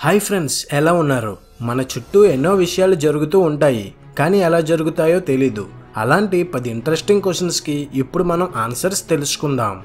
hi friends ఎలా ఉన్నారు మన చుట్టూ ఎన్నో విషయాలు జరుగుతూ ఉంటాయి కానీ ఎలా జరుగుతాయో తెలీదు అలాంటి పది ఇంట్రెస్టింగ్ క్వశ్చన్స్కి ఇప్పుడు మనం ఆన్సర్స్ తెలుసుకుందాం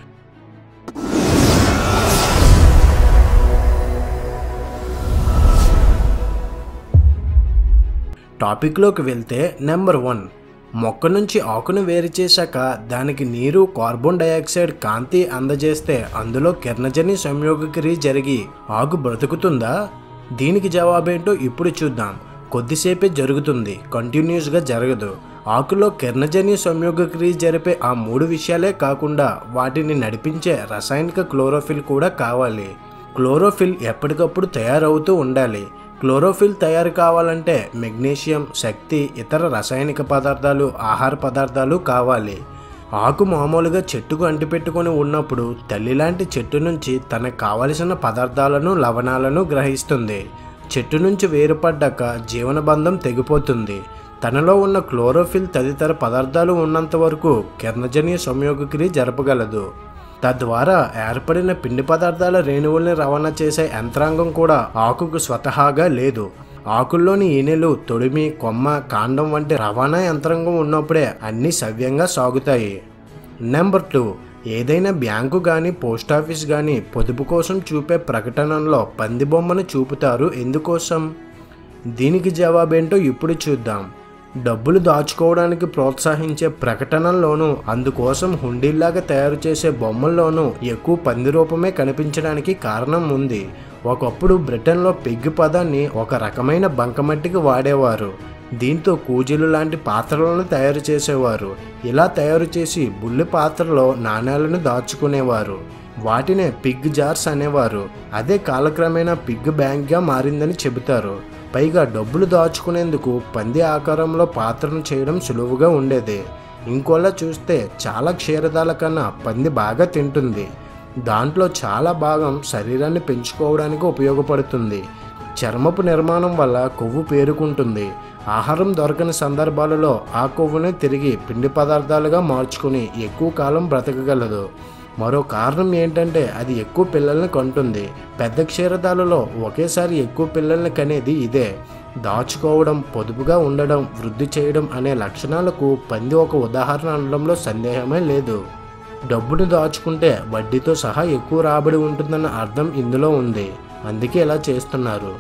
టాపిక్లోకి వెళ్తే నెంబర్ వన్ మొక్క నుంచి ఆకును వేరు చేశాక దానికి నీరు కార్బన్ డయాక్సైడ్ కాంతి అందజేస్తే అందులో కిరణజని సంయోగక్రియ జరిగి ఆకు బ్రతుకుతుందా దీనికి జవాబేంటో ఇప్పుడు చూద్దాం కొద్దిసేపే జరుగుతుంది కంటిన్యూస్గా జరగదు ఆకులో కిరణజన్య సంయోగక్రియ జరిపే ఆ మూడు విషయాలే కాకుండా వాటిని నడిపించే రసాయనిక క్లోరోఫిల్ కూడా కావాలి క్లోరోఫిల్ ఎప్పటికప్పుడు తయారవుతూ ఉండాలి క్లోరోఫిల్ తయారు కావాలంటే మెగ్నీషియం శక్తి ఇతర రసాయనిక పదార్థాలు ఆహార పదార్థాలు కావాలి ఆకు మామూలుగా చెట్టుకు అంటిపెట్టుకొని ఉన్నప్పుడు తల్లి లాంటి చెట్టు నుంచి తనకు కావలసిన పదార్థాలను లవణాలను గ్రహిస్తుంది చెట్టు నుంచి వేరుపడ్డాక జీవనబంధం తెగిపోతుంది తనలో ఉన్న క్లోరోఫిల్ తదితర పదార్థాలు ఉన్నంత వరకు కిరణజన్య సంయోగక్రియ జరపగలదు తద్వారా ఏర్పడిన పిండి పదార్థాల రేణువుల్ని రవాణా చేసే యంత్రాంగం కూడా ఆకుకు స్వతహాగా లేదు ఆకుల్లోని ఈనెలు తొడిమి కొమ్మ కాండం వంటి రవాణా యంత్రాంగం ఉన్నప్పుడే అన్నీ సవ్యంగా సాగుతాయి నెంబర్ టూ ఏదైనా బ్యాంకు కానీ పోస్ట్ ఆఫీస్ కానీ పొదుపు కోసం చూపే ప్రకటనలో పంది బొమ్మను చూపుతారు ఎందుకోసం దీనికి జవాబేంటో ఇప్పుడు చూద్దాం డబ్బులు దాచుకోవడానికి ప్రోత్సహించే ప్రకటనల్లోనూ అందుకోసం హుండీల్లాగా తయారు చేసే బొమ్మల్లోనూ ఎక్కువ పంది రూపమే కనిపించడానికి కారణం ఉంది ఒకప్పుడు బ్రిటన్లో పెగ్గు పదాన్ని ఒక రకమైన బంకమట్టికి వాడేవారు దీంతో కూజీలు లాంటి పాత్రలను తయారు చేసేవారు ఇలా తయారు చేసి బుల్లి పాత్రలో నాణేలను దాచుకునేవారు వాటినే పిగ్ జార్స్ అనేవారు అదే కాలక్రమేణా పిగ్ బ్యాంక్గా మారిందని చెబుతారు పైగా డబ్బులు దాచుకునేందుకు పంది ఆకారంలో పాత్రను చేయడం సులువుగా ఉండేది ఇంకోలా చూస్తే చాలా క్షీరదాల కన్నా పంది బాగా తింటుంది దాంట్లో చాలా భాగం శరీరాన్ని పెంచుకోవడానికి ఉపయోగపడుతుంది చర్మపు నిర్మాణం వల్ల కొవ్వు పేరుకుంటుంది ఆహారం దొరకని సందర్భాలలో ఆ కొవ్వుని తిరిగి పిండి పదార్థాలుగా మార్చుకుని ఎక్కువ కాలం బ్రతకగలదు మరో కారణం ఏంటంటే అది ఎక్కువ పిల్లల్ని కంటుంది పెద్ద క్షీరదాలలో ఒకేసారి ఎక్కువ పిల్లల్ని కనేది ఇదే దాచుకోవడం పొదుపుగా ఉండడం వృద్ధి చేయడం అనే లక్షణాలకు పంది ఒక ఉదాహరణ అనడంలో సందేహమే లేదు డబ్బును దాచుకుంటే వడ్డీతో సహా ఎక్కువ రాబడి ఉంటుందన్న అర్థం ఇందులో ఉంది అందుకే ఇలా చేస్తున్నారు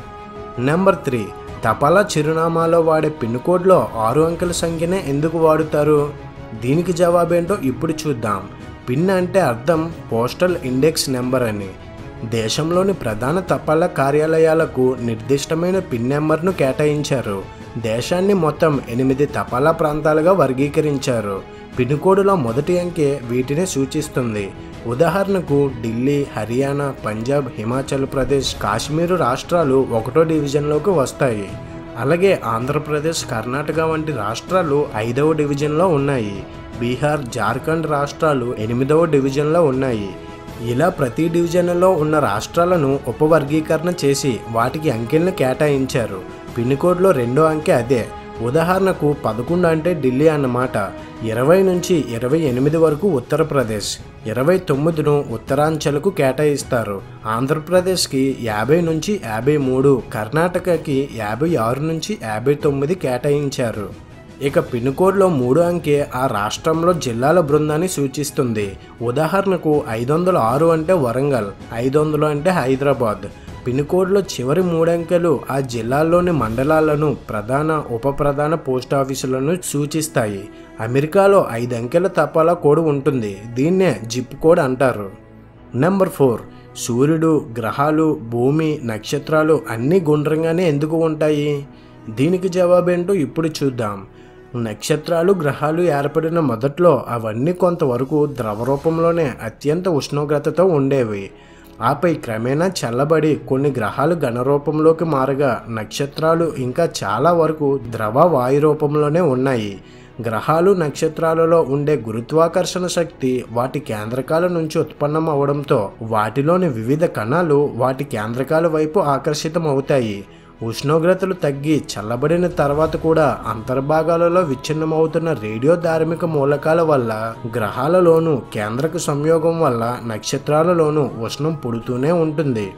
నెంబర్ త్రీ తపాలా చిరునామాలో వాడే పిన్ కోడ్లో ఆరు అంకెల సంఖ్యనే ఎందుకు వాడుతారు దీనికి జవాబేంటో ఇప్పుడు చూద్దాం పిన్ అంటే అర్థం పోస్టల్ ఇండెక్స్ నెంబర్ అని దేశంలోని ప్రధాన తపాలా కార్యాలయాలకు నిర్దిష్టమైన పిన్ నెంబర్ను కేటాయించారు దేశాన్ని మొత్తం ఎనిమిది తపాలా ప్రాంతాలుగా వర్గీకరించారు పిన్ కోడ్లో మొదటి అంకె వీటిని సూచిస్తుంది ఉదాహరణకు ఢిల్లీ హర్యానా పంజాబ్ హిమాచల్ ప్రదేశ్ కాశ్మీరు రాష్ట్రాలు ఒకటో డివిజన్లోకి వస్తాయి అలాగే ఆంధ్రప్రదేశ్ కర్ణాటక వంటి రాష్ట్రాలు ఐదవ డివిజన్లో ఉన్నాయి బీహార్ జార్ఖండ్ రాష్ట్రాలు ఎనిమిదవ డివిజన్లో ఉన్నాయి ఇలా ప్రతి డివిజన్లో ఉన్న రాష్ట్రాలను ఉపవర్గీకరణ చేసి వాటికి అంకెలను కేటాయించారు పిన్ కోడ్లో రెండో అంకె అదే ఉదాహరణకు పదకొండు అంటే ఢిల్లీ అన్నమాట ఇరవై నుంచి ఇరవై ఎనిమిది వరకు ఉత్తరప్రదేశ్ ఇరవై తొమ్మిదిను ఉత్తరాంచల్కు కేటాయిస్తారు ఆంధ్రప్రదేశ్కి యాభై నుంచి యాభై మూడు కర్ణాటకకి యాభై ఆరు నుంచి యాభై తొమ్మిది కేటాయించారు ఇక పిన్ కోడ్లో మూడు అంకె ఆ రాష్ట్రంలో జిల్లాల బృందాన్ని సూచిస్తుంది ఉదాహరణకు ఐదు వందల ఆరు అంటే వరంగల్ ఐదు వందలు అంటే హైదరాబాద్ పిన్ కోడ్లో చివరి మూడంకెలు ఆ జిల్లాల్లోని మండలాలను ప్రధాన ఉప ప్రధాన పోస్ట్ ఆఫీసులను సూచిస్తాయి అమెరికాలో ఐదు అంకెల తపాలా కోడ్ ఉంటుంది దీన్నే జిప్ కోడ్ అంటారు నెంబర్ ఫోర్ సూర్యుడు గ్రహాలు భూమి నక్షత్రాలు అన్నీ గుండ్రంగానే ఎందుకు ఉంటాయి దీనికి జవాబేంటో ఇప్పుడు చూద్దాం నక్షత్రాలు గ్రహాలు ఏర్పడిన మొదట్లో అవన్నీ కొంతవరకు ద్రవ రూపంలోనే అత్యంత ఉష్ణోగ్రతతో ఉండేవి ఆపై క్రమేణా చల్లబడి కొన్ని గ్రహాలు ఘనరూపంలోకి మారగా నక్షత్రాలు ఇంకా చాలా వరకు ద్రవ వాయు రూపంలోనే ఉన్నాయి గ్రహాలు నక్షత్రాలలో ఉండే గురుత్వాకర్షణ శక్తి వాటి కేంద్రకాల నుంచి ఉత్పన్నం అవడంతో వాటిలోని వివిధ కణాలు వాటి కేంద్రకాల వైపు ఆకర్షితం అవుతాయి ఉష్ణోగ్రతలు తగ్గి చల్లబడిన తర్వాత కూడా అంతర్భాగాలలో విచ్ఛిన్నమవుతున్న రేడియో ధార్మిక మూలకాల వల్ల గ్రహాలలోనూ కేంద్రక సంయోగం వల్ల నక్షత్రాలలోనూ ఉష్ణం పుడుతూనే ఉంటుంది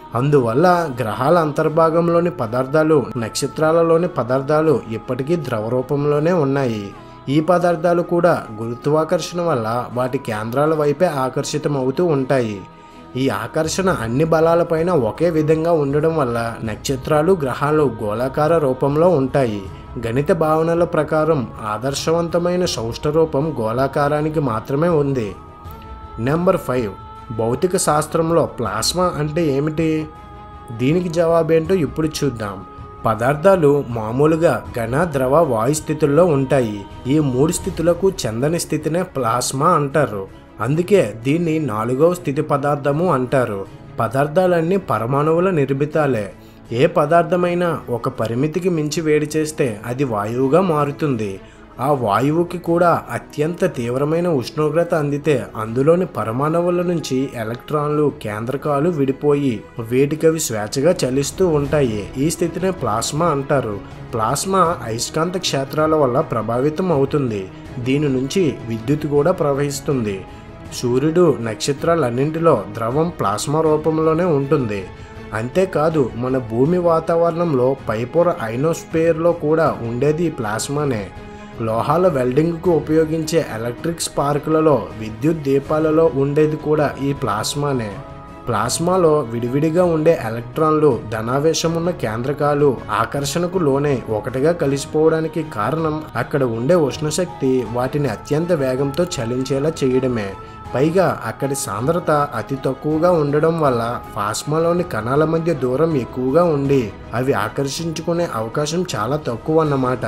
అందువల్ల గ్రహాల అంతర్భాగంలోని పదార్థాలు నక్షత్రాలలోని పదార్థాలు ఇప్పటికీ ద్రవ రూపంలోనే ఉన్నాయి ఈ పదార్థాలు కూడా గురుత్వాకర్షణ వల్ల వాటి కేంద్రాల వైపే ఆకర్షితమవుతూ ఉంటాయి ఈ ఆకర్షణ అన్ని బలాలపైన ఒకే విధంగా ఉండడం వల్ల నక్షత్రాలు గ్రహాలు గోళాకార రూపంలో ఉంటాయి గణిత భావనల ప్రకారం ఆదర్శవంతమైన సౌష్ఠ రూపం గోళాకారానికి మాత్రమే ఉంది నెంబర్ ఫైవ్ భౌతిక శాస్త్రంలో ప్లాస్మా అంటే ఏమిటి దీనికి జవాబేంటో ఇప్పుడు చూద్దాం పదార్థాలు మామూలుగా ఘన ద్రవ వాయు స్థితుల్లో ఉంటాయి ఈ మూడు స్థితులకు చెందని స్థితినే ప్లాస్మా అంటారు అందుకే దీన్ని నాలుగవ స్థితి పదార్థము అంటారు పదార్థాలన్నీ పరమాణువుల నిర్మితాలే ఏ పదార్థమైనా ఒక పరిమితికి మించి వేడి చేస్తే అది వాయువుగా మారుతుంది ఆ వాయువుకి కూడా అత్యంత తీవ్రమైన ఉష్ణోగ్రత అందితే అందులోని పరమాణువుల నుంచి ఎలక్ట్రాన్లు కేంద్రకాలు విడిపోయి వేటికవి స్వేచ్ఛగా చలిస్తూ ఉంటాయి ఈ స్థితినే ప్లాస్మా అంటారు ప్లాస్మా అయస్కాంత క్షేత్రాల వల్ల ప్రభావితం అవుతుంది దీని నుంచి విద్యుత్ కూడా ప్రవహిస్తుంది సూర్యుడు నక్షత్రాలన్నింటిలో ద్రవం ప్లాస్మా రూపంలోనే ఉంటుంది అంతేకాదు మన భూమి వాతావరణంలో పైపొర ఐనోస్పేర్లో కూడా ఉండేది ఈ ప్లాస్మానే లోహాల వెల్డింగ్కు ఉపయోగించే ఎలక్ట్రిక్ స్పార్కులలో విద్యుత్ దీపాలలో ఉండేది కూడా ఈ ప్లాస్మానే ప్లాస్మాలో విడివిడిగా ఉండే ఎలక్ట్రాన్లు ధనావేశం ఉన్న కేంద్రకాలు ఆకర్షణకు లోనే ఒకటిగా కలిసిపోవడానికి కారణం అక్కడ ఉండే ఉష్ణశక్తి వాటిని అత్యంత వేగంతో చలించేలా చేయడమే పైగా అక్కడి సాంద్రత అతి తక్కువగా ఉండడం వల్ల ప్లాస్మాలోని కణాల మధ్య దూరం ఎక్కువగా ఉండి అవి ఆకర్షించుకునే అవకాశం చాలా తక్కువ అన్నమాట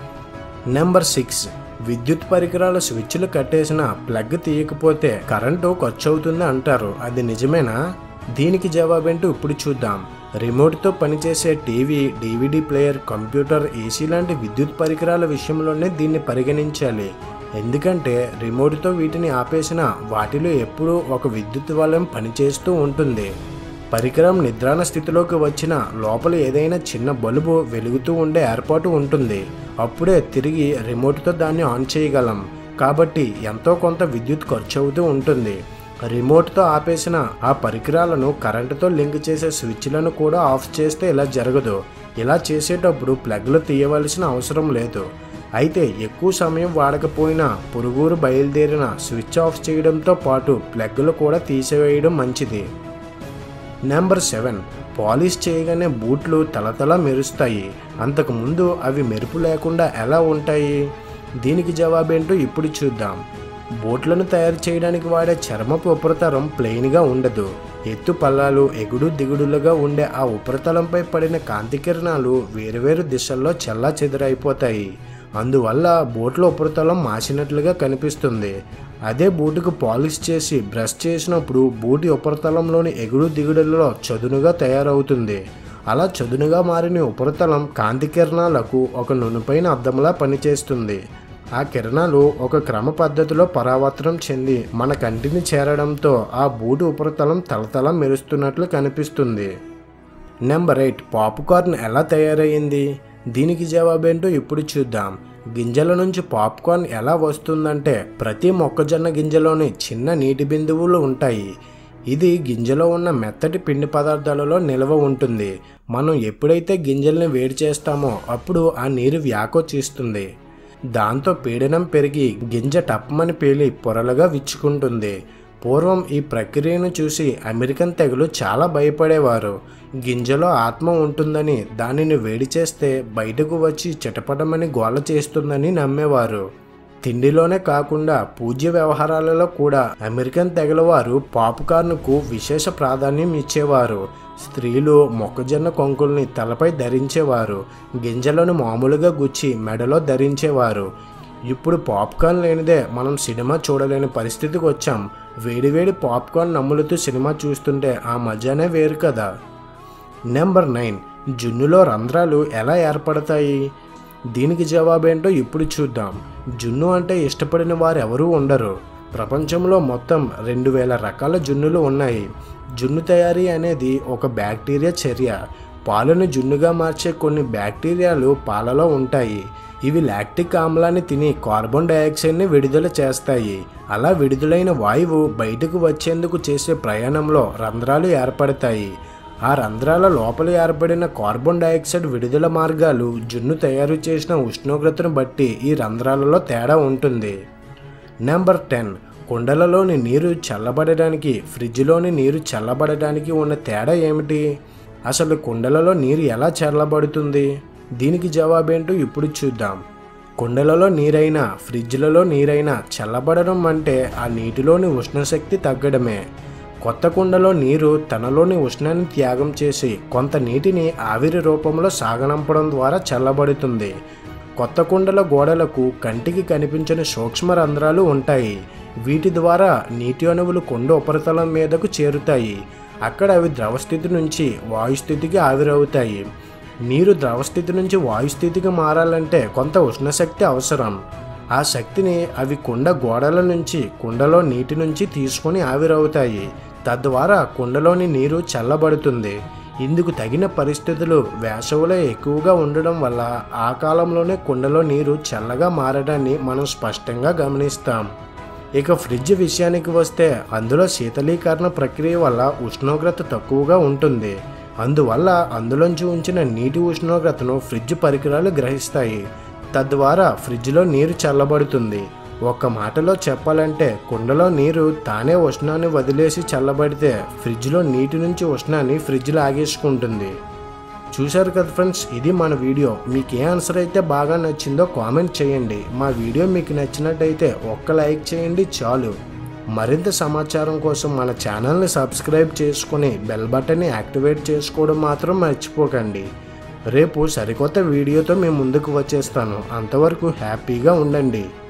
నెంబర్ సిక్స్ విద్యుత్ పరికరాల స్విచ్లు కట్టేసిన ప్లగ్ తీయకపోతే కరెంటు ఖర్చు అవుతుంది అంటారు అది నిజమేనా దీనికి జవాబేంటో ఇప్పుడు చూద్దాం రిమోట్తో పనిచేసే TV DVD player computer AC లాంటి విద్యుత్ పరికరాల విషయంలోనే దీన్ని పరిగణించాలి ఎందుకంటే రిమోట్తో వీటిని ఆపేసిన వాటిలో ఎప్పుడూ ఒక విద్యుత్ వలయం పనిచేస్తూ ఉంటుంది పరికరం నిద్రాణ స్థితిలోకి వచ్చిన లోపల ఏదైనా చిన్న బల్బు వెలుగుతూ ఉండే ఏర్పాటు ఉంటుంది అప్పుడే తిరిగి రిమోట్తో దాన్ని ఆన్ చేయగలం కాబట్టి ఎంతో కొంత విద్యుత్ ఖర్చు అవుతూ ఉంటుంది రిమోట్తో ఆపేసిన ఆ పరికరాలను కరెంటుతో లింక్ చేసే స్విచ్లను కూడా ఆఫ్ చేస్తే ఇలా జరగదు ఇలా చేసేటప్పుడు ప్లగ్లు తీయవలసిన అవసరం లేదు అయితే ఎక్కువ సమయం వాడకపోయినా పొరుగురు బయలుదేరిన స్విచ్ ఆఫ్ చేయడంతో పాటు ప్లగ్లు కూడా తీసివేయడం మంచిది నెంబర్ సెవెన్ పాలిష్ చేయగానే బూట్లు తలతల మెరుస్తాయి అంతకుముందు అవి మెరుపు లేకుండా ఎలా ఉంటాయి దీనికి జవాబేంటో ఇప్పుడు చూద్దాం బోట్లను తయారు చేయడానికి వాడే చర్మపు ఉపరితలం ప్లెయిన్గా ఉండదు ఎత్తు పల్లాలు ఎగుడు దిగుడులుగా ఉండే ఆ ఉపరితలంపై పడిన కాంతి కిరణాలు వేరువేరు దిశల్లో చెల్లా చెదురైపోతాయి అందువల్ల బోట్ల ఉపరితలం మాసినట్లుగా కనిపిస్తుంది అదే బూటుకు పాలిష్ చేసి బ్రష్ చేసినప్పుడు బూటి ఉపరితలంలోని ఎగుడు దిగుడులలో చదునుగా తయారవుతుంది అలా చదునుగా మారిన ఉపరితలం కాంతి కిరణాలకు ఒక నునుపైన అద్దంలా పనిచేస్తుంది ఆ కిరణాలు ఒక క్రమ పద్ధతిలో పరావర్తనం చెంది మన కంటిని చేరడంతో ఆ బూటి ఉపరితలం తలతల మెరుస్తున్నట్లు కనిపిస్తుంది నెంబర్ ఎయిట్ పాప్కార్న్ ఎలా తయారయ్యింది దీనికి జవాబేంటో ఇప్పుడు చూద్దాం గింజల నుంచి పాప్కార్న్ ఎలా వస్తుందంటే ప్రతి మొక్కజొన్న గింజలోని చిన్న నీటి బిందువులు ఉంటాయి ఇది గింజలో ఉన్న మెత్తటి పిండి పదార్థాలలో నిల్వ ఉంటుంది మనం ఎప్పుడైతే గింజల్ని వేడి చేస్తామో అప్పుడు ఆ నీరు వ్యాకోచిస్తుంది దాంతో పీడనం పెరిగి గింజ టప్మని పేలి పొరలుగా విచ్చుకుంటుంది పూర్వం ఈ ప్రక్రియను చూసి అమెరికన్ తెగలు చాలా భయపడేవారు గింజలో ఆత్మ ఉంటుందని దానిని వేడి చేస్తే బయటకు వచ్చి చిటపటమని గోల చేస్తుందని నమ్మేవారు తిండిలోనే కాకుండా పూజ్య వ్యవహారాలలో కూడా అమెరికన్ తెగల వారు పాప్కార్న్కు విశేష ప్రాధాన్యం ఇచ్చేవారు స్త్రీలు మొక్కజొన్న కొంకుల్ని తలపై ధరించేవారు గింజలను మామూలుగా గుచ్చి మెడలో ధరించేవారు ఇప్పుడు పాప్కార్న్ లేనిదే మనం సినిమా చూడలేని పరిస్థితికి వచ్చాం వేడివేడి పాప్కార్న్ నమ్ములుతూ సినిమా చూస్తుంటే ఆ మజానే వేరు కదా నెంబర్ నైన్ జున్నులో రంధ్రాలు ఎలా ఏర్పడతాయి దీనికి జవాబేంటో ఇప్పుడు చూద్దాం జున్ను అంటే ఇష్టపడిన వారు ఎవరూ ఉండరు ప్రపంచంలో మొత్తం రెండు వేల రకాల జున్నులు ఉన్నాయి జున్ను తయారీ అనేది ఒక బ్యాక్టీరియా చర్య పాలను జున్నుగా మార్చే కొన్ని బ్యాక్టీరియాలు పాలలో ఉంటాయి ఇవి లాక్టిక్ ఆమ్లాన్ని తిని కార్బన్ డయాక్సైడ్ని విడుదల చేస్తాయి అలా విడుదలైన వాయువు బయటకు వచ్చేందుకు చేసే ప్రయాణంలో రంధ్రాలు ఏర్పడతాయి ఆ రంధ్రాల లోపల ఏర్పడిన కార్బన్ డయాక్సైడ్ విడుదల మార్గాలు జున్ను తయారు చేసిన ఉష్ణోగ్రతను బట్టి ఈ రంధ్రాలలో తేడా ఉంటుంది నెంబర్ టెన్ కుండలలోని నీరు చల్లబడడానికి ఫ్రిడ్జ్లోని నీరు చల్లబడడానికి ఉన్న తేడా ఏమిటి అసలు కుండలలో నీరు ఎలా చల్లబడుతుంది దీనికి జవాబేంటో ఇప్పుడు చూద్దాం కుండలలో నీరైనా ఫ్రిడ్జ్లలో నీరైనా చల్లబడడం అంటే ఆ నీటిలోని ఉష్ణశక్తి తగ్గడమే కొత్త కుండలో నీరు తనలోని ఉష్ణాన్ని త్యాగం చేసి కొంత నీటిని ఆవిరి రూపంలో సాగనంపడం ద్వారా చల్లబడుతుంది కొత్త కుండల గోడలకు కంటికి కనిపించని సూక్ష్మ రంధ్రాలు ఉంటాయి వీటి ద్వారా నీటి అణువులు కుండ ఉపరితలం మీదకు చేరుతాయి అక్కడ అవి ద్రవస్థితి నుంచి వాయుస్థితికి ఆవిరవుతాయి నీరు ద్రవస్థితి నుంచి వాయుస్థితికి మారాలంటే కొంత ఉష్ణశక్తి అవసరం ఆ శక్తిని అవి కుండ గోడల నుంచి కుండలో నీటి నుంచి తీసుకొని ఆవిరవుతాయి తద్వారా కుండలోని నీరు చల్లబడుతుంది ఇందుకు తగిన పరిస్థితులు వేసవిలో ఎక్కువగా ఉండడం వల్ల ఆ కాలంలోనే కుండలో నీరు చల్లగా మారడాన్ని మనం స్పష్టంగా గమనిస్తాం ఇక ఫ్రిడ్జ్ విషయానికి వస్తే అందులో శీతలీకరణ ప్రక్రియ వల్ల ఉష్ణోగ్రత తక్కువగా ఉంటుంది అందువల్ల అందులోంచి ఉంచిన నీటి ఉష్ణోగ్రతను ఫ్రిడ్జ్ పరికరాలు గ్రహిస్తాయి తద్వారా ఫ్రిడ్జ్లో నీరు చల్లబడుతుంది ఒక్క మాటలో చెప్పాలంటే కుండలో నీరు తానే ఉష్ణాన్ని వదిలేసి చల్లబడితే ఫ్రిడ్జ్లో నీటి నుంచి ఉష్ణాన్ని ఫ్రిడ్జ్ లాగేసుకుంటుంది చూశారు కదా ఫ్రెండ్స్ ఇది మన వీడియో మీకు ఏ ఆన్సర్ అయితే బాగా నచ్చిందో కామెంట్ చేయండి మా వీడియో మీకు నచ్చినట్టయితే ఒక్క లైక్ చేయండి చాలు మరింత సమాచారం కోసం మన ఛానల్ని సబ్స్క్రైబ్ చేసుకుని బెల్ బటన్ని యాక్టివేట్ చేసుకోవడం మాత్రం మర్చిపోకండి రేపు సరికొత్త వీడియోతో మేము ముందుకు వచ్చేస్తాను అంతవరకు హ్యాపీగా ఉండండి